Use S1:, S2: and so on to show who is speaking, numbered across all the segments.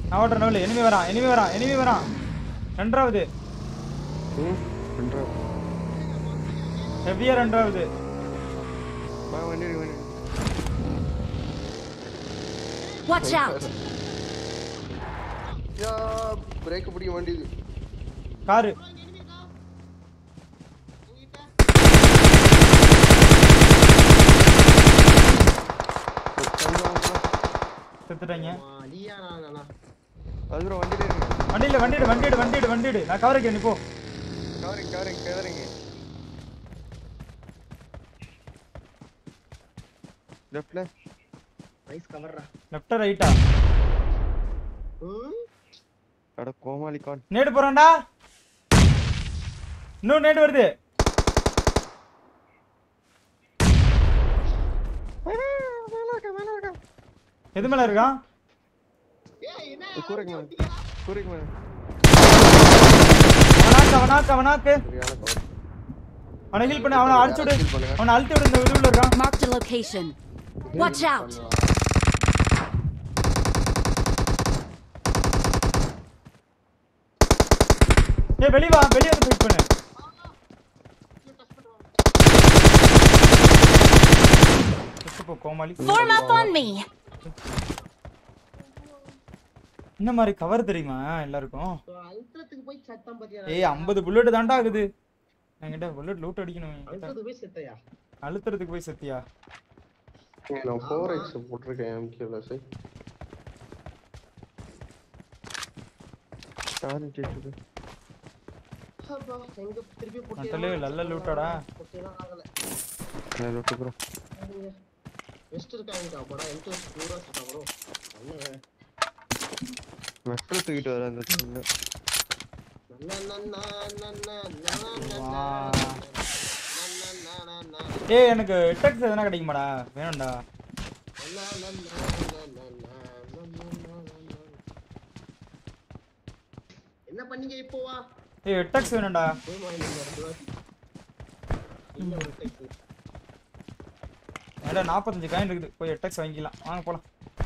S1: நான் ஓட்டுற naval enemy வரான் எனிமி வரான் எனிமி வரான் ரெண்டாவது
S2: ம் ரெண்டா
S1: ஹெவியா ரெண்டாவது
S2: வா வண்டி இருக்கு, வண்டி இருக்கு.
S3: Watch out!
S2: யா பிரேக் பிடிக்க மாட்டேங்குது
S1: காரு செத்துட்டாங்க
S4: நீயா நானா
S2: அதுல வண்டியில இருக்கு
S1: வண்டியில வண்டிடு வண்டிடு வண்டிடு வண்டிடு நான் கவரைக்கு நீ போ
S2: கவரிங் கவரிங் கவரிங் லெஃப்ட்ல
S4: நைஸ் கவர்ரா
S1: லெஃப்டா ரைட்டா
S4: ம்
S2: அட கோமாளி கான்
S1: நேடு போறான்டா இன்னும் நேடு வருது எது மேல இருக்கான்
S2: கூரைக்கு மேல கூரைக்கு மேல
S1: அவனாக்கு அவனாக்கு அவனாக்கு
S2: சரியான கவர்
S1: அவனை ஹீல் பண்ணு அவனை அடிச்சு விடு
S2: Heal பண்ணுங்க.
S1: அவனை அழுத்தி விடு இந்த விடுவில் இருக்கான்
S3: Marked a location. Watch out!
S1: ஏய் வெளிய வா வெளிய வந்து ஃபைட் பண்ணு செத்து போ கோமாளி
S3: Form up on me!
S1: இந்த மாதிரி கவர் தெரியுமா எல்லாருக்கும்
S4: அல்ட்ரத்துக்கு போய் சத்தம் பாத்தியா
S1: ஏய் 50 புல்லட் தான்டா ஆகுது என்கிட்ட புல்லட் லூட் அடிக்கணும் என்கிட்ட.
S4: அல்ட்ரத்துக்கு போய் செத்தையா
S1: அழுத்துறதுக்கு போய் சத்தியா
S2: நான் ஃபோர் எக்ஸ் போட்டிருக்கேன் எம்கேல சை ஸ்டார் கேட்டுது
S4: அப்பா எங்க திருப்பி போட்டு
S1: நட்டலே நல்ல லூட்டாடா
S4: போட்டியெல்லாம் ஆகல
S2: நான் லொட்டு ப்ரோ
S4: வெஸ்ட் இருக்காங்க போடா எம்டி பூரா செத்தா ப்ரோ நல்ல
S2: மெட்ரோ தூக்கிட்டு வர அந்த சின்ன
S1: வா. ஏய் எனக்கு டெக்ஸ் எதனா கிடைக்குமாடா வேணும்டா
S4: என்ன பண்ணீங்க இப்போ வா
S1: ஏய் டெக்ஸ் வேணும்டா
S4: போய் வாங்கிட்டு வா, ரெண்டு வாட்டி. இல்ல ஒரு text.
S1: ஏடா நாற்பத்தஞ்சு காயின் இருக்குது போய் டெக்ஸ் வாங்கிக்கலாம் வாங்க போலாம்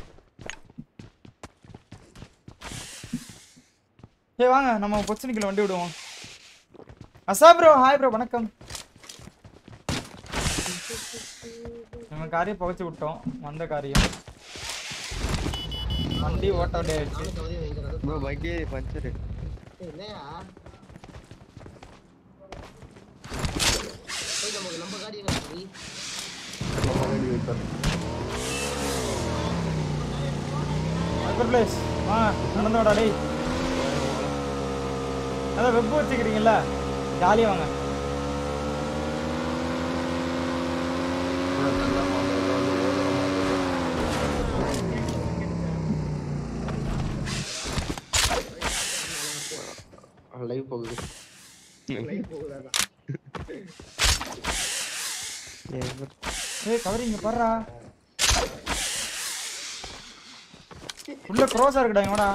S1: ஏய் வாங்க நம்ம கொச்சினிக்குள்ள வண்டி விடுவோம் அசா ப்ரோ ஹாய் ப்ரோ வணக்கம் நம்ம காரியம் புகைச்சு விட்டோம் வந்த காரியம் வண்டி ஓட்ட வண்டி ஆயிடுச்சு
S4: நானும் கவிதை வாங்கிக்கிறது.
S2: ப்ரோ பக்கே பஞ்சர்
S4: ஏய், என்னையா ஏய், நமக்கு நம்ம காடி எங்க இருக்கு?
S1: அக்கர் பிளேஸ் வா நடந்து வாடா டேய் அதான் வெப் வச்சுக்கிறீங்கல்ல ஜாலியாக வாங்க
S2: லைவ் போகுது
S4: லைஃப் போகுதாடா.
S1: ஏய் கவரி இங்க பாருடா உள்ள க்ரோஸா இருக்குடா இங்கடா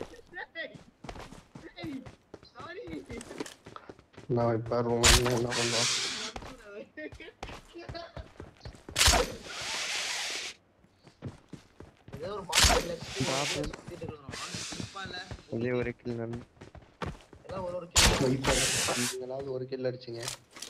S2: நான் இப்ப ரூம் என்ன பண்ணுவோம்
S4: ஏதோ ஒரு பாட்டில்
S2: பாப்பு.
S4: சுத்திட்டு இருக்கிறோம். இப்ப இல்ல.
S2: ஒரே ஒரு கில் நான்
S4: எல்லாம் ஒரு ஒரு கிலோ
S2: நீங்களாவது ஒரு கில் அடிச்சீங்க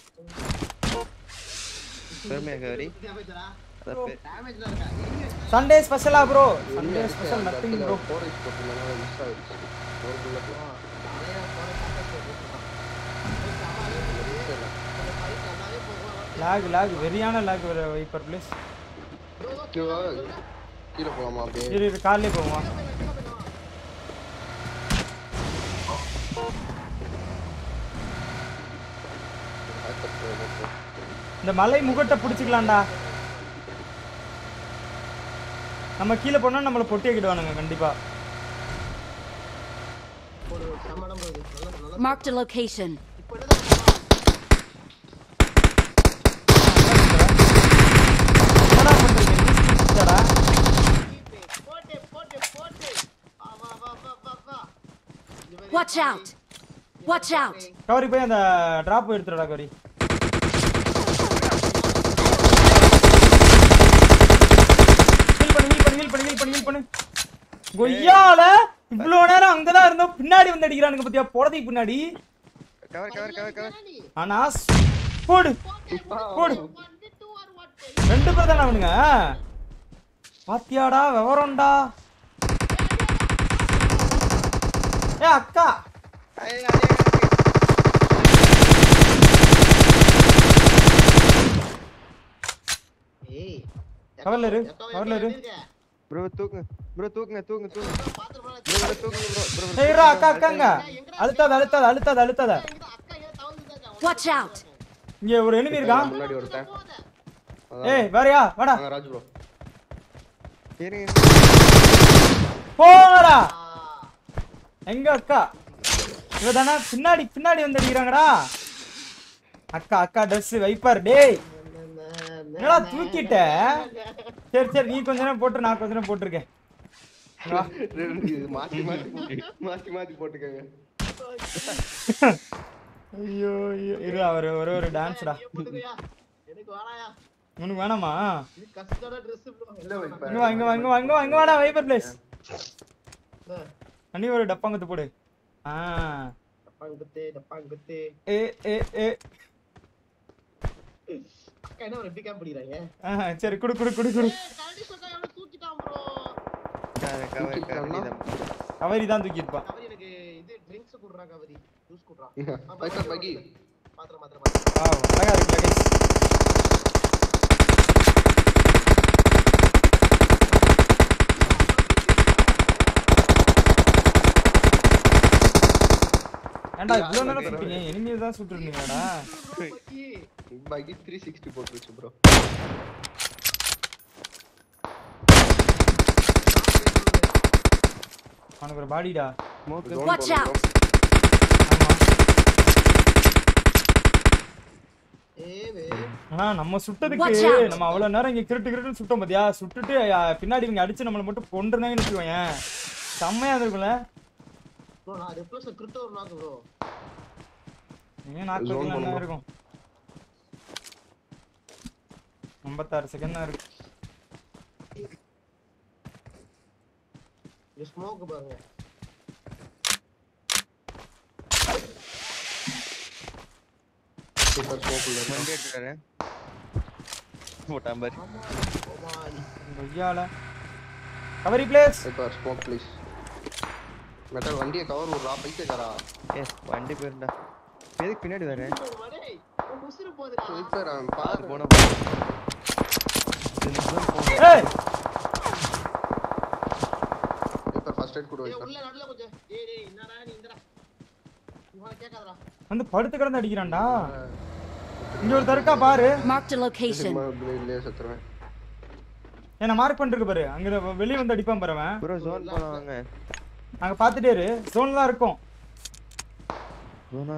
S2: பெருமையா கவரி
S4: டேமேஜ்டா
S2: அதான் பே-
S4: டேமேஜ்ல இருக்கா இங்க
S1: சண்டே ஸ்பெஷலா bro Sunday special nothing bro
S2: four x போட்டிருந்தனால மிஸ் ஆயிடுச்சு ஒரு bullet தான்.
S4: நிறைய போற கான்டாக்ட் போட்டுட்டான் அந்த ஃபைட் நல்லாவே போகும்
S1: லாக் லாக் வெரியான லாக் வைப்பர் ப்ளீஸ்
S2: ஓகேவா கீழே போலாமா அப்படியே
S1: இரு இரு கார்லயே போவோம்
S2: backup போகுது.
S1: இந்த மலை முகட்டை பிடிச்சிக்கலாம்டா நம்ம கீழே போனா நம்மள பொட்டி ஆக்கிடுவானுங்க கண்டிப்பா
S4: ஒரு சமடம் போகுது நல்ல நல்ல
S3: Marked a location.
S4: இப்போ என்னதான்
S1: என்னடா பண்றீங்க இதாடா.
S4: போட்டு போட்டு போட்டு வா வா வா வா வா வா
S3: Watch out! Watch out!
S1: கவரி போய் அந்த டிராப் எடுத்துடா கவரி ஹீல் பண்ணு ஹீல் பண்ணு ஹீல் பண்ணு ஹீல் பண்ணு ஹீல் பண்ணு கொய்யால இவ்வளவு நேரம் அங்கதான் இருந்தோம் பின்னாடி வந்து அடிக்கிறானுங்க பத்தியா போடதை பின்னாடி
S5: கவர் கவர் கவர் கவர்
S1: ஆனா ஸ்- போடு போடு ரெண்டு பேர் தானே அவனுங்க பாத்தியாடா விவரம்டா ஏ அக்கா
S5: ஐயா, அடியா,
S4: ஏய்
S1: கவர்ல இரு, கவர்ல இரு.
S5: ப்ரோ தூக்குங்க ப்ரோ தூக்குங்க தூக்குங்க தூக்குங்க
S4: பாத்து
S5: ப்ரோ ப்ரோ தூக்குங்க ப்ரோ ப்ரோ
S1: ஏய் இருடா, அக்கா அக்காங்க அழுத்தாத அழுத்தாத அழுத்தாத அழுத்தாத
S4: அக்கா ஏன் தவந்துட்டாங்க
S3: Watch out!
S1: இங்க ஒரு enemy இருக்கான்
S2: முன்னாடி ஒருத்தன்
S1: ஏய் வேறயா வாடா
S2: வாங்க ராஜ் ப்ரோ
S5: இருங்க
S1: போடா எங்க அக்கா இவ தானே பின்னாடி பின்னாடி வந்து அடிக்கிறாங்கடா அக்கா அக்கா ட்ரெஸ் வைப்பார் டேய் என்னடா தூக்கிட்ட சரி சரி நீ கொஞ்ச நேரம் போட்டு நான் கொஞ்ச நேரம் போட்டிருக்கேன் இங்க வா.
S2: இது மாத்தி மாத்தி மாத்தி மாத்தி போட்டுக்கங்க
S1: ஐயோ ஐயோ இரு அவர் ஒரே ஒரு டான்ஸ்டா
S4: எனக்கு வாடாயா
S1: உனக்கு வேணாமா
S4: இது கஷ்டமான ட்ரெஸ் ப்ரோ
S2: இல்ல வைப்பேன்
S1: இங்க வா இங்க வா இங்க வா இங்க வா இங்க வாடா வைப்பர் பிளேஸ் அண்ணி ஒரு டப்பாங்கத்து போடு ஆ
S4: டப்பாங்குத்து டப்பாங்குத்து
S1: ஏ ஏ ஏ
S4: அக்கா என்ன ஒரு பிக்கப் பிடிக்கிறாங்க
S1: ஆ சரி குடு குடு குடு குடு
S4: கரடி சொக்கா எவ்வளவு தூக்கிட்டான் ப்ரோ
S5: கவர் கவர் கவர்
S1: கவரி தான் தூக்கியிருப்பான்
S4: கவரி எனக்கு இது ட்ரிங்க்ஸ் குடுறா கவரி ஜூஸ் குடுறா
S2: வைப்பர் பகி
S4: பாத்திரம் பாத்திரம் பாத்திரம்
S1: ஆ அழகா இருக்குல்ல guys ஏன்டா இவ்வளவு நேரம் சுட்டீங்க எனிமியை தான் சுட்டுருந்தீங்கடா
S4: பக்கி
S2: பகி த்ரீ சிக்ஸ்டி போட்டுருச்சு ப்ரோ
S1: அவனுக்கு ஒரு பாடிடா
S5: ஸ்மோக்
S3: Watch out!
S1: ஆமா
S4: ஏவே
S1: ஆனா நம்ம
S3: Watch
S1: சுட்டதுக்கு
S3: out.
S1: நம்ம அவ்வளவு நேரம் இங்க கிருட்டு கிருட்டுன்னு சுட்டோம் பாத்தியா சுட்டுட்டு அ, பின்னாடி இவங்க அடிச்சு நம்மள மட்டும் கொண்டுருந்தாங்கன்னு வச்சுக்கோயேன் செம்மையா இருந்திருக்கும்ல
S4: ப்ரோ நான் ரிப்ளஸ் கிரிப்டோ ஒரு நாக்கு ப்ரோ
S1: நீங்க நாற்பது
S2: Zone
S1: என்ன
S2: பண்ணணும்.
S1: இருக்கும் ஐம்பத்தாறு செகண்ட் தான் இருக்கு
S4: இந்த ஸ்மோக் பாருங்க
S2: சூப்பர் ஸ்மோக்குள்ள
S5: வண்டி எடுத்துறாரு போட்டான் பாரு
S1: கொய்யால கவரி பிளேஸ்
S2: வைப்பர் ஸ்மோக் ப்ளீஸ் மெட்டல் வண்டியை கவர் விடுறா பைத்தியக்காரா
S5: ஏ வண்டி போயிருந்தா எதுக்கு பின்னாடி வரேன்
S4: டேய் உன் உசுரு போகுதுடா
S2: வைப்பர் அவன் பாரு
S5: போன
S1: ஏய்
S2: வைப்பர் ஃபர்ஸ்ட் எய்ட் கொடு
S4: ஏய்
S2: வைப்பர்
S4: உள்ள நடுல கொஞ்சம் டேய் டேய் என்னடா நீ இந்தடா உங்களை கேட்காதடா
S1: வந்து படுத்து கிடந்து அடிக்கிறான்டா இங்க ஒரு தருக்கா பாரு
S3: Marked a location.
S2: இல்லையே செத்துருவேன்
S1: என்ன மார்க் பண்ணிருக்கு பாரு அங்க வெளிய வந்து அடிப்பான் பாரு அவன்
S5: ப்ரோ ஜோன் போலாம் வாங்க
S1: அங்க பாத்துட்டே இரு ஜோன் தான் இருக்கும்
S5: ஜோனா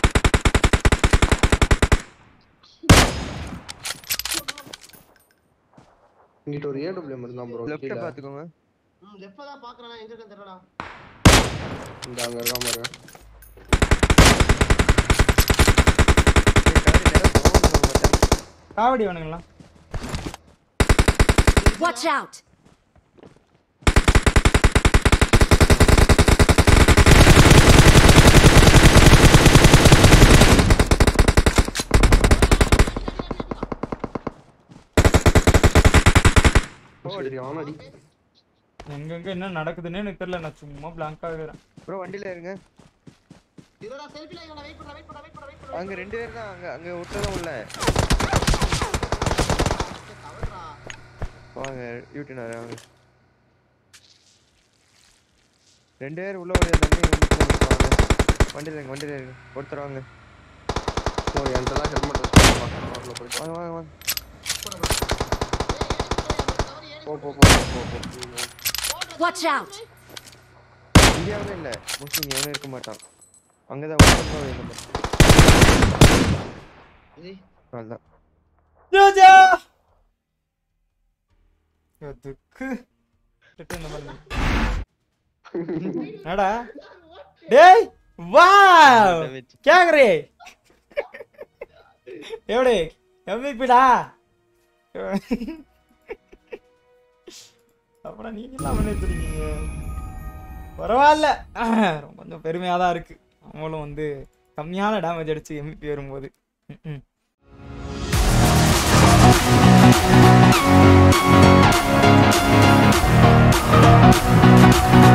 S2: இங்கிட்ட ஒரு ஏடபிள்யூஎம் இருந்தான் ப்ரோ
S5: லெஃப்ட்ட பாத்துக்கோங்க
S4: ம் லெஃப்ட்ல தான் பாக்குறேன் எங்க இருக்கேன்னு தெரியலடா
S2: இந்த அங்க இருக்கான் பாரு
S5: ஏய், கவரி நேரா போகணும் மாட்டேன்
S1: காவடி வேணுங்களா
S3: Watch out!
S2: சரி அவனடி
S1: எங்கெங்க என்ன நடக்குதுன்னு எனக்கு தெரியல நான் சும்மா பிளாங்கா இருக்கிறேன்
S5: ப்ரோ வண்டியில இருங்க
S4: இதோட செல்ஃபில இவனை வெயிட் பண்ண வெயிட் பண்ண வெயிட் பண்ண வெயிட் பண்ண
S5: அங்க ரெண்டு பேர் தான் அங்க அங்க ஒருத்ததான் உள்ள
S4: கவர்றா
S5: வாங்க யூடின் வாங்க ரெண்டு பேர் உள்ள ஓடியா தண்ணி வாங்க வண்டியில இருங்க வண்டியில இருங்க ஒருத்தர் வாங்க
S2: ஓ என்கிட்டலாம் ஹெல்மெட் வச்சு கவர்ல போயிட்டு
S5: வாங்க வாங்க வாங்க
S2: போ போ போ போ போ
S3: Watch out!
S5: இந்தியாவில இல்ல மோஸ்ட்லி இங்க எவனும் இருக்க மாட்டான் அங்கதான் ஒருத்தன் தான் வேணும்
S4: இது
S5: அவ்வளவுதான்
S1: ஜோஜா எதுக்கு திட்டு இந்த மாதிரி. என்னடா டேய் வாவ் கேக்குறே எப்படி எம்விபிடா அப்புறம் நீங்க எல்லாம் பண்ணிட்டு இருக்கீங்க பரவாயில்ல கொஞ்சம் பெருமையாக தான் இருக்கு அவங்களும் வந்து கம்மியான டேமேஜ் அடிச்சு எம்பி வரும்போது ம், ம்